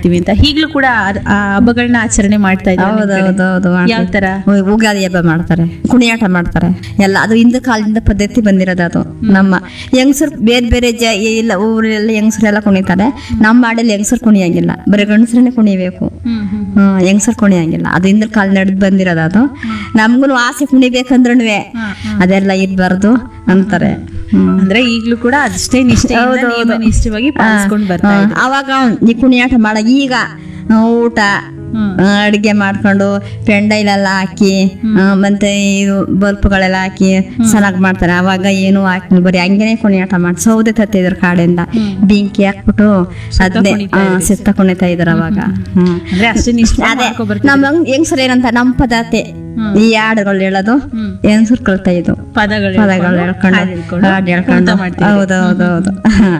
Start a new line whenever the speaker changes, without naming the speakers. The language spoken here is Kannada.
ಮಾಡ್ತೀವಿ ಅಂತ ಈಗ್ಲೂ ಕೂಡ ಆ- ಆ ಹಬ್ಬಗಳನ್ನ ಆಚರಣೆ ಮಾಡ್ತಾ ಇದ್ದಾರೆ ನಿಮ್ ಕಡೆ?
ಹೌದೌದು
ಯಾವ ತರ
ಉ- ಉಗಾದಿ ಹಬ್ಬ ಮಾಡ್ತಾರೆ ಕುಣಿಯಾಟ ಮಾಡ್ತಾರೆ ಎಲ್ಲ ಅದು ಹಿಂದೆ ಕಾಲದಿಂದ ಪದ್ಧತಿ ಬಂದಿರೋದು ಅದು ನಮ್ಮ ಹೆಂಗಸರು ಬೇರೆ ಬೇರೆ ಜ ಇಲ್ಲ ಊರೆಲ್ಲ ಹೆಂಗಸರೆಲ್ಲ ಕುಣಿತಾರೆ ನಮ್ಮ ಮಾಡಲ್ಲಿ ಹೆಂಗಸರು ಕುಣಿಯಂಗಿಲ್ಲ ಬರೀ ಗಂಡಸರನ್ನೇ ಕುಣಿಬೇಕು
ಹ್ಮ್ ಹ್ಮ್
ಹ್ಮ್ ಹೆಂಗಸರು ಕುಣಿಯಂಗಿಲ್ಲ ಅದು ಹಿಂದಿನ ಕಾಲ ನಡೆದು ಬಂದಿರೋದು ಅದು ನಮ್ಗೂ ಆಸೆ ಕುಣಿಬೇಕಂದ್ರೂ ಅದೆಲ್ಲ ಇರ್ಬಾರ್ದು ಅಂತಾರೆ ಹ್ಮ್
ಅಂದ್ರೆ ಈಗ್ಲೂ ಕೂಡ ಅಷ್ಟೇ ನಿಷ್ಠೆಯಿಂದ ನಿಯಮ ನಿಷ್ಠವಾಗಿ ಪಾಲಿಸ್ಕೊಂಡು ಬರ್ತಾ
ಆ,
ಇದ್ದಾರೆ
ಅವಾಗ ಈ ಕುಣಿಯಾಟ ಮಾಡ ಈಗ ಆ, ಊಟ
ಹ್ಮ್.
ಆ, ಅಡ್ಗೆ ಮಾಡ್ಕೊಂಡು ಪೆಂಡೈಲೆಲ್ಲ ಹಾಕಿ ಆ, ಮತ್ತೆ ಇದು ಬಲ್ಪ್ಗಳೆಲ್ಲ ಹಾಕಿ ಚೆನ್ನಾಗಿ ಮಾಡ್ತಾರೆ ಅವಾಗ ಏನು ಹಾಕಿ ಬರೀ ಹಂಗೇನೆ ಕುಣಿಯಾಟ ಮಾಡಿ ಸೌದೆ ತತ್ತಿದ್ರು ಕಾಡಿಂದ ಬೆಂಕಿ ಹಾಕ್ಬಿಟ್ಟು ಅದನ್ನೇ ಸಿತ್ತ ಕುಣಿತಾ ಇದ್ರು ಅವಾಗ ಹ್ಮ್
ಅಂದ್ರೆ ಅಷ್ಟೇ ನಿಷ್ಠೆ
ಅದೇ
ಮಾಡ್ಕೊ ಬರ್ತಾರೆ
ನಮ್ಮ ಹೆಂಗಸರು ಏನಂತ ನಮ್ಮ ಪದಾತೆ ಈ ಹಾಡುಗಳು ಹೇಳೋದು
ಹ್ಮ್.
ಹೆಂಗಸರು ಕಲ್ತಾ ಇದ್ದು
ಪದಗಳು
ಪದಗಳು ಹೇಳ್ಕೊಂಡು
ಹಾಡ್ ಹೇಳ್ಕೊಂಡು
ಹಾಡ್ ಹೇಳ್ಕೊಂಡು
ಕುಣಿತ ಮಾಡ್ತೀವಿ.
ಹೌದು ಹೌದು ಹೌದು